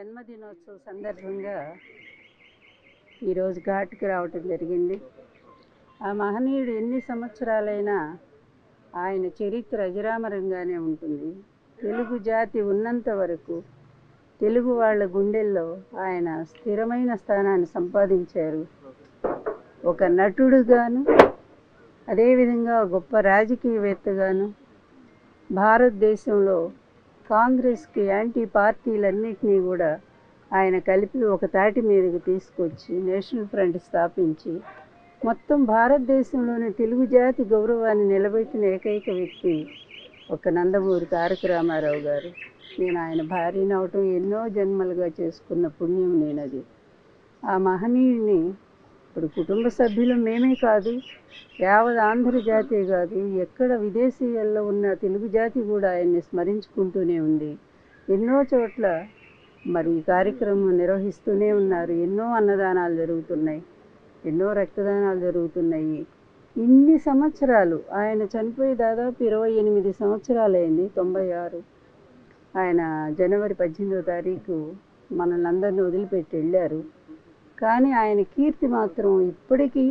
జన్మదినోత్సవ సందర్భంగా ఈరోజు ఘాట్కి రావటం జరిగింది ఆ మహనీయుడు ఎన్ని సంవత్సరాలైనా ఆయన చరిత్ర అజరామరంగానే ఉంటుంది తెలుగు జాతి ఉన్నంత వరకు తెలుగు వాళ్ళ గుండెల్లో ఆయన స్థిరమైన స్థానాన్ని సంపాదించారు ఒక నటుడుగాను అదేవిధంగా గొప్ప రాజకీయవేత్తగాను భారతదేశంలో కాంగ్రెస్కి యాంటీ పార్టీలన్నింటినీ కూడా ఆయన కలిపి ఒక తాటి మీదకి తీసుకొచ్చి నేషనల్ ఫ్రంట్ స్థాపించి మొత్తం భారతదేశంలోని తెలుగు జాతి గౌరవాన్ని నిలబెట్టిన ఏకైక వ్యక్తి ఒక నందమూరి తారక రామారావు గారు నేను ఆయన భార్యని అవటం ఎన్నో జన్మలుగా చేసుకున్న పుణ్యం నేను అది ఆ మహనీయుడిని ఇప్పుడు కుటుంబ సభ్యులు మేమే కాదు యావత్ ఆంధ్ర జాతే కాదు ఎక్కడ విదేశీయాల్లో ఉన్న తెలుగు జాతి కూడా ఆయన్ని స్మరించుకుంటూనే ఉంది ఎన్నో చోట్ల మరి ఈ కార్యక్రమం నిర్వహిస్తూనే ఉన్నారు ఎన్నో అన్నదానాలు జరుగుతున్నాయి ఎన్నో రక్తదానాలు జరుగుతున్నాయి ఇన్ని సంవత్సరాలు ఆయన చనిపోయి దాదాపు ఇరవై ఎనిమిది సంవత్సరాలైంది తొంభై ఆరు ఆయన జనవరి పద్దెనిమిదో తారీఖు మనల్ని అందరినీ వదిలిపెట్టి వెళ్ళారు కానీ ఆయన కీర్తి మాత్రం ఇప్పటికీ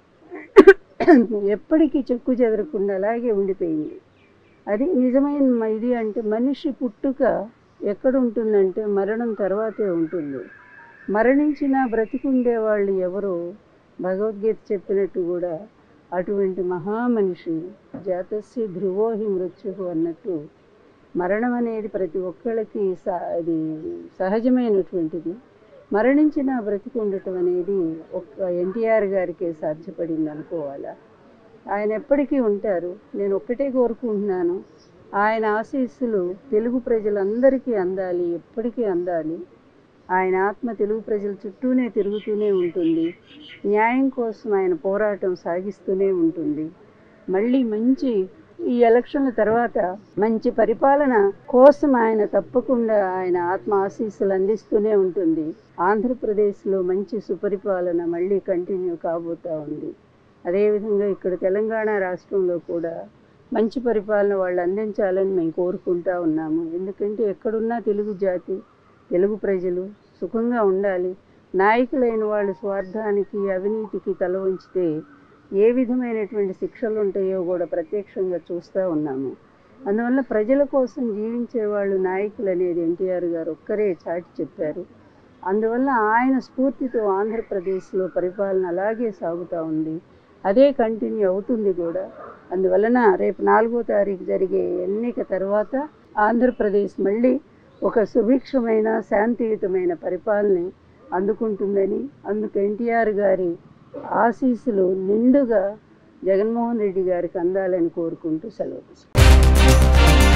ఎప్పటికీ చెక్కు చెదరకుండా అలాగే ఉండిపోయింది అది నిజమైన మ- ఇది అంటే మనిషి పుట్టుక ఎక్కడ ఉంటుందంటే మరణం తర్వాతే ఉంటుంది మరణించిన బ్రతికుండే వాళ్ళు ఎవరు భగవద్గీత చెప్పినట్టు కూడా అటువంటి మహామనిషి జాతస్య ధ్రువోహి మృత్యు అన్నట్టు మరణం అనేది ప్రతి ఒక్కళ్ళకి స అది సహజమైనటువంటిది మరణించిన బ్రతికి ఉండటం అనేది ఒక ఎన్టీఆర్ గారికే సాధ్యపడింది అనుకోవాలా ఆయన ఎప్పటికీ ఉంటారు నేను ఒక్కటే కోరుకుంటున్నాను ఆయన ఆశీస్సులు తెలుగు ప్రజలందరికీ అందాలి ఎప్పటికీ అందాలి ఆయన ఆత్మ తెలుగు ప్రజల చుట్టూనే తిరుగుతూనే ఉంటుంది న్యాయం కోసం ఆయన పోరాటం సాగిస్తూనే ఉంటుంది మళ్ళీ మంచి ఈ ఎలక్షన్ల తర్వాత మంచి పరిపాలన కోసం ఆయన తప్పకుండా ఆయన ఆత్మ ఆశీస్సులు అందిస్తూనే ఉంటుంది ఆంధ్రప్రదేశ్లో మంచి సుపరిపాలన మళ్ళీ కంటిన్యూ కాబోతూ ఉంది అదేవిధంగా ఇక్కడ తెలంగాణ రాష్ట్రంలో కూడా మంచి పరిపాలన వాళ్ళు అందించాలని మేము కోరుకుంటా ఉన్నాము ఎందుకంటే ఎక్కడున్నా తెలుగు జాతి తెలుగు ప్రజలు సుఖంగా ఉండాలి నాయకులైన వాళ్ళు స్వార్థానికి అవినీతికి తల వంచితే ఏ విధమైనటువంటి శిక్షలు ఉంటాయో కూడా ప్రత్యక్షంగా చూస్తూ ఉన్నాము అందువల్ల ప్రజల కోసం జీవించే వాళ్ళు నాయకులు అనేది ఎన్టీఆర్ గారు ఒక్కరే చాటి చెప్పారు అందువల్ల ఆయన స్ఫూర్తితో ఆంధ్రప్రదేశ్లో పరిపాలన అలాగే సాగుతూ ఉంది అదే కంటిన్యూ అవుతుంది కూడా అందువలన రేపు నాలుగో తారీఖు జరిగే ఎన్నిక తర్వాత ఆంధ్రప్రదేశ్ మళ్ళీ ఒక సుభిక్షమైన శాంతియుతమైన పరిపాలన అందుకుంటుందని అందుకు ఎన్టీఆర్ గారి ఆశీస్సులు నిండుగా జగన్మోహన్ రెడ్డి గారికి అందాలని కోరుకుంటూ సెలవు తీసుకుంటాను.